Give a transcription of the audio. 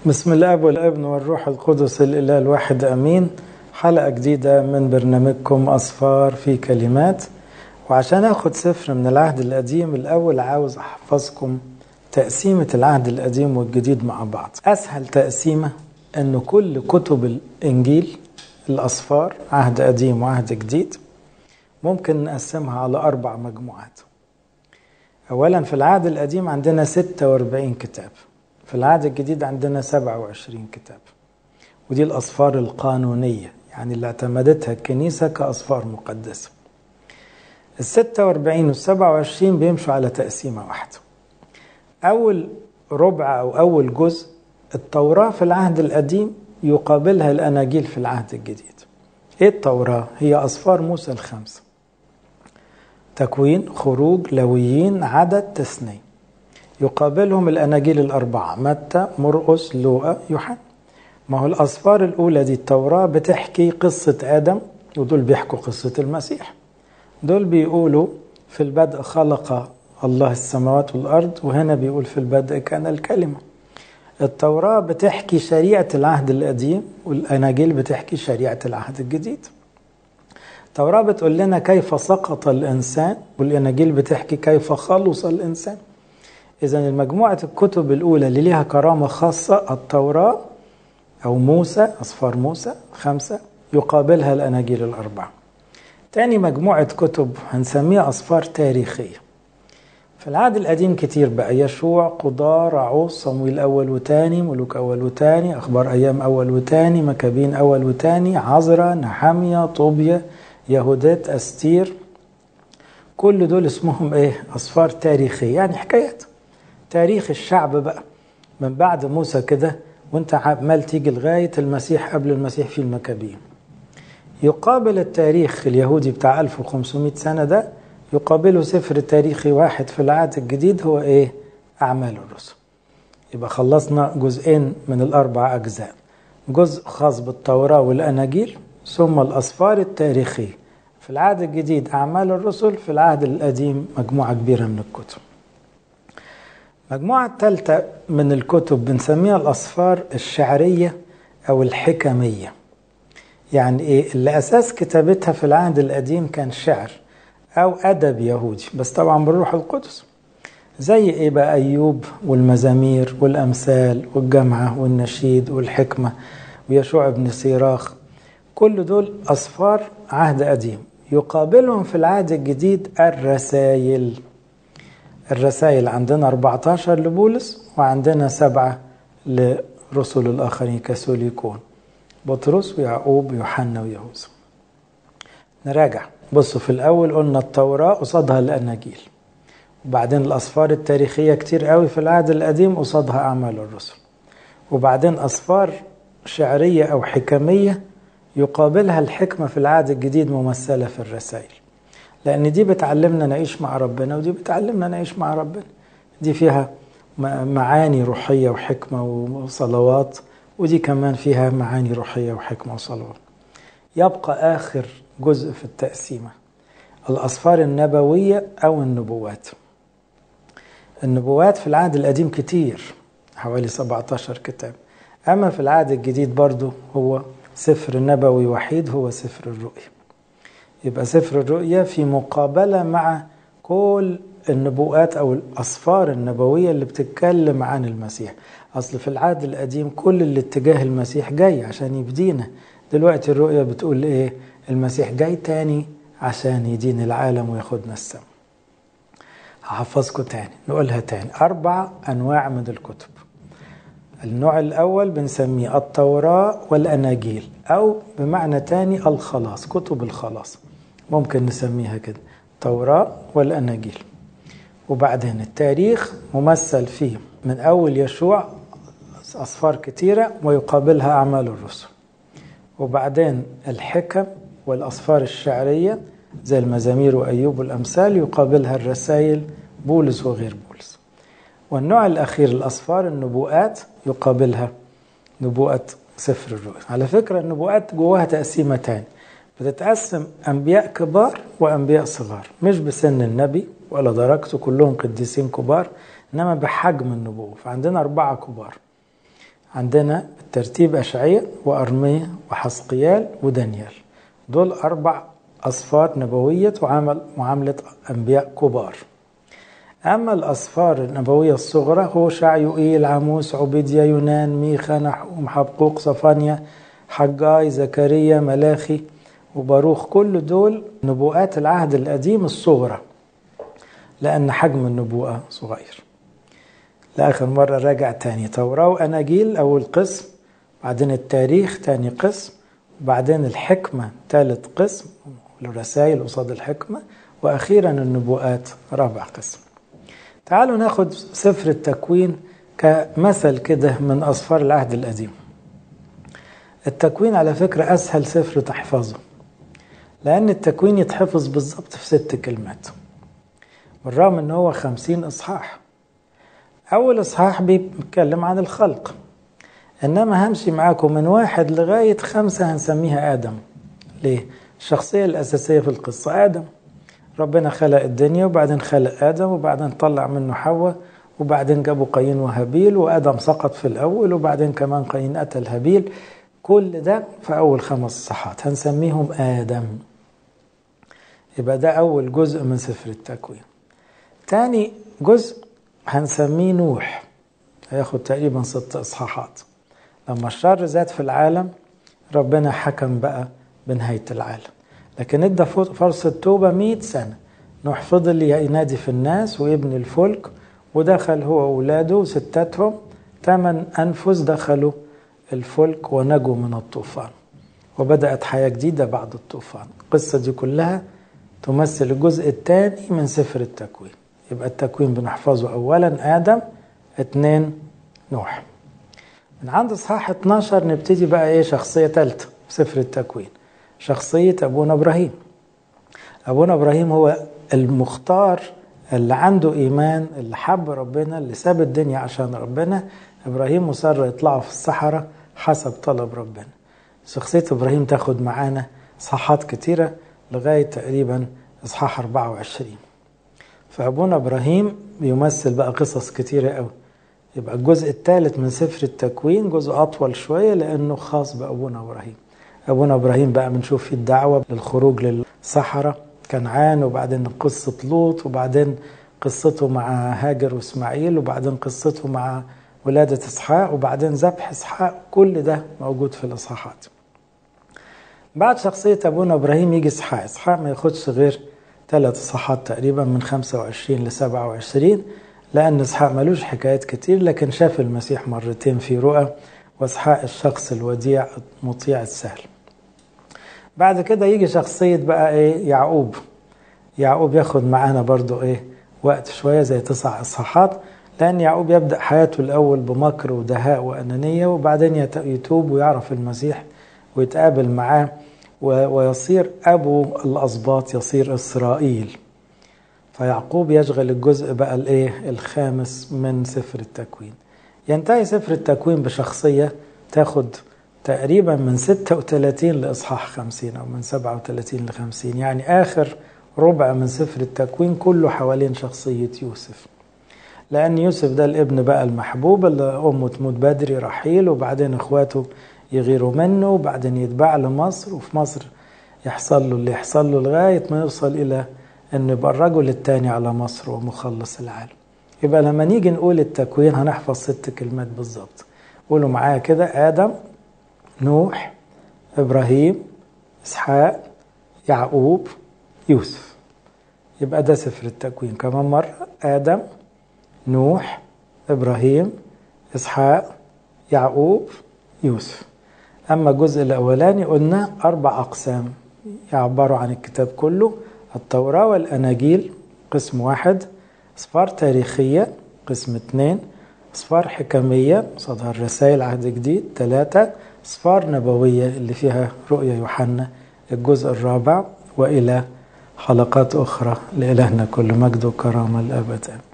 بسم الاب والابن والروح القدس الاله الواحد امين حلقه جديده من برنامجكم اصفار في كلمات وعشان اخد سفر من العهد القديم الاول عاوز احفظكم تقسيمه العهد القديم والجديد مع بعض اسهل تقسيمه ان كل كتب الانجيل الاصفار عهد قديم وعهد جديد ممكن نقسمها على اربع مجموعات اولا في العهد القديم عندنا 46 كتاب في العهد الجديد عندنا 27 كتاب ودي الأصفار القانونية يعني اللي اعتمدتها الكنيسة كأصفار مقدسة ال 46 وال 27 بيمشوا على تقسيمة واحدة أول ربع أو أول جزء التوراة في العهد القديم يقابلها الأناجيل في العهد الجديد إيه التوراة؟ هي أصفار موسى الخمسة تكوين خروج لويين عدد تثنيه يقابلهم الأناجيل الأربعة متى مرقس لوقا يوحنا ما هو الأصفار الأولى دي التوراة بتحكي قصة آدم ودول بيحكوا قصة المسيح دول بيقولوا في البدء خلق الله السماوات والأرض وهنا بيقول في البدء كان الكلمة التوراة بتحكي شريعة العهد القديم والأناجيل بتحكي شريعة العهد الجديد التوراة بتقول لنا كيف سقط الإنسان والأناجيل بتحكي كيف خلص الإنسان إذا المجموعة الكتب الأولى اللي ليها كرامة خاصة التوراة أو موسى أصفار موسى خمسة يقابلها الأناجيل الأربعة. تاني مجموعة كتب هنسميها أصفار تاريخية. في العهد القديم كتير بقى يشوع قضاة رعوس صمويل أول وتاني ملوك أول وتاني أخبار أيام أول وتاني مكابين أول وتاني عزرا نحمية طوبيا يهودات أستير كل دول اسمهم إيه؟ أصفار تاريخية يعني حكايات. تاريخ الشعب بقى من بعد موسى كده وانت عمال تيجي لغاية المسيح قبل المسيح في المكابين يقابل التاريخ اليهودي بتاع 1500 سنة ده يقابله سفر تاريخي واحد في العهد الجديد هو ايه أعمال الرسل يبقى خلصنا جزئين من الأربع أجزاء جزء خاص بالتوراة والأناجيل ثم الأصفار التاريخية في العهد الجديد أعمال الرسل في العهد القديم مجموعة كبيرة من الكتب المجموعة الثالثة من الكتب بنسميها الأصفار الشعرية أو الحكمية يعني إيه اللي أساس كتابتها في العهد القديم كان شعر أو أدب يهودي بس طبعا بالروح القدس زي إيه بقى أيوب والمزامير والأمثال والجمعة والنشيد والحكمة ويشوع بن سيراخ كل دول أصفار عهد قديم يقابلهم في العهد الجديد الرسائل الرسائل عندنا 14 لبولس وعندنا سبعة لرسل الآخرين كاثوليكون بطرس ويعقوب ويوحنا ويهوذا نراجع بصوا في الأول قلنا التوراة قصادها الأناجيل وبعدين الأصفار التاريخية كتير قوي في العهد القديم قصادها أعمال الرسل وبعدين أصفار شعرية أو حكمية يقابلها الحكمة في العهد الجديد ممثلة في الرسائل لأن دي بتعلمنا نعيش مع ربنا ودي بتعلمنا نعيش مع ربنا دي فيها معاني روحية وحكمة وصلوات ودي كمان فيها معاني روحية وحكمة وصلوات يبقى آخر جزء في التقسيمة الأصفار النبوية أو النبوات النبوات في العهد القديم كتير حوالي 17 كتاب أما في العهد الجديد برضو هو سفر نبوي وحيد هو سفر الرؤيا يبقى سفر الرؤيا في مقابلة مع كل النبوءات أو الأصفار النبوية اللي بتتكلم عن المسيح أصل في العهد القديم كل الاتجاه المسيح جاي عشان يفدينا دلوقتي الرؤيا بتقول إيه المسيح جاي تاني عشان يدين العالم وياخدنا السماء هحفظكم تاني نقولها تاني أربع أنواع من الكتب النوع الأول بنسميه التوراة والأناجيل أو بمعنى تاني الخلاص كتب الخلاص ممكن نسميها كده التوراة والأناجيل وبعدين التاريخ ممثل فيه من أول يشوع أصفار كتيرة ويقابلها أعمال الرسل وبعدين الحكم والأصفار الشعرية زي المزامير وأيوب والأمثال يقابلها الرسائل بولس وغير بولس والنوع الأخير الأصفار النبوءات يقابلها نبوءة سفر الرؤيا على فكرة النبوءات جواها تقسيمة تاني بتتقسم أنبياء كبار وأنبياء صغار مش بسن النبي ولا درجته كلهم قديسين كبار إنما بحجم النبوة فعندنا أربعة كبار عندنا بالترتيب أشعية وأرمية وحسقيال ودانيال دول أربع أصفار نبوية تعامل معاملة أنبياء كبار أما الأصفار النبوية الصغرى هو شعيوئيل عاموس عبيديا يونان ميخا نحوم حبقوق صفانيا حجاي زكريا ملاخي وباروخ كل دول نبوءات العهد القديم الصغرى لأن حجم النبوءة صغير لآخر مرة راجع تاني توراة وأناجيل أول قسم بعدين التاريخ تاني قسم وبعدين الحكمة ثالث قسم الرسائل قصاد الحكمة وأخيرا النبوءات رابع قسم تعالوا ناخد سفر التكوين كمثل كده من أصفار العهد القديم التكوين على فكرة أسهل سفر تحفظه لأن التكوين يتحفظ بالظبط في ست كلمات بالرغم أنه هو خمسين إصحاح أول إصحاح بيتكلم عن الخلق إنما همشي معاكم من واحد لغاية خمسة هنسميها آدم ليه؟ الشخصية الأساسية في القصة آدم ربنا خلق الدنيا وبعدين خلق آدم وبعدين طلع منه حواء وبعدين جابوا قايين وهابيل وآدم سقط في الأول وبعدين كمان قايين قتل هابيل كل ده في أول خمس صحات هنسميهم آدم يبقى ده أول جزء من سفر التكوين تاني جزء هنسميه نوح هياخد تقريبا ست إصحاحات لما الشر زاد في العالم ربنا حكم بقى بنهاية العالم لكن ادى فرصة توبة مئة سنة نوح فضل ينادي في الناس ويبني الفلك ودخل هو وأولاده وستاتهم ثمان أنفس دخلوا الفلك ونجوا من الطوفان وبدأت حياة جديدة بعد الطوفان القصة دي كلها تمثل الجزء الثاني من سفر التكوين يبقى التكوين بنحفظه أولا آدم اثنين نوح من عند اصحاح 12 نبتدي بقى ايه شخصية ثالثة في سفر التكوين شخصية أبونا إبراهيم أبونا إبراهيم هو المختار اللي عنده إيمان اللي حب ربنا اللي ساب الدنيا عشان ربنا إبراهيم مصر يطلعوا في الصحراء حسب طلب ربنا شخصية إبراهيم تاخد معانا إصحاحات كتيرة لغاية تقريبا إصحاح 24 فأبونا إبراهيم بيمثل بقى قصص كتيرة قوي يبقى الجزء الثالث من سفر التكوين جزء أطول شوية لأنه خاص بأبونا إبراهيم أبونا إبراهيم بقى بنشوف فيه الدعوة للخروج للصحراء كنعان وبعدين قصة لوط وبعدين قصته مع هاجر وإسماعيل وبعدين قصته مع ولادة إسحاق وبعدين ذبح إسحاق كل ده موجود في الإصحاحات بعد شخصية أبونا إبراهيم يجي إسحاق إسحاق ما ياخدش غير ثلاث إصحاحات تقريبا من 25 ل 27 لأن إسحاق ملوش حكايات كتير لكن شاف المسيح مرتين في رؤى وإسحاق الشخص الوديع المطيع السهل بعد كده يجي شخصية بقى إيه يعقوب يعقوب ياخد معانا برضو إيه وقت شوية زي تسع إصحاحات لأن يعقوب يبدأ حياته الأول بمكر ودهاء وأنانية وبعدين يتوب ويعرف المسيح ويتقابل معاه ويصير أبو الأسباط يصير إسرائيل فيعقوب يشغل الجزء بقى الإيه الخامس من سفر التكوين ينتهي سفر التكوين بشخصية تاخد تقريبا من 36 لإصحاح 50 أو من 37 ل 50 يعني آخر ربع من سفر التكوين كله حوالين شخصية يوسف لأن يوسف ده الابن بقى المحبوب اللي أمه تموت بدري رحيل وبعدين إخواته يغيروا منه وبعدين يتباع لمصر وفي مصر يحصل له اللي يحصل له لغاية ما يوصل إلى أنه يبقى الرجل الثاني على مصر ومخلص العالم يبقى لما نيجي نقول التكوين هنحفظ ست كلمات بالظبط قولوا معايا كده آدم نوح إبراهيم إسحاق يعقوب يوسف يبقى ده سفر التكوين كمان مرة آدم نوح إبراهيم إسحاق يعقوب يوسف أما الجزء الأولاني قلنا أربع أقسام يعبروا عن الكتاب كله التوراة والأناجيل قسم واحد أسفار تاريخية قسم اثنين أسفار حكمية صدها الرسائل عهد جديد ثلاثة أسفار نبوية اللي فيها رؤيا يوحنا الجزء الرابع وإلى حلقات أخرى لإلهنا كل مجد وكرامة الأبد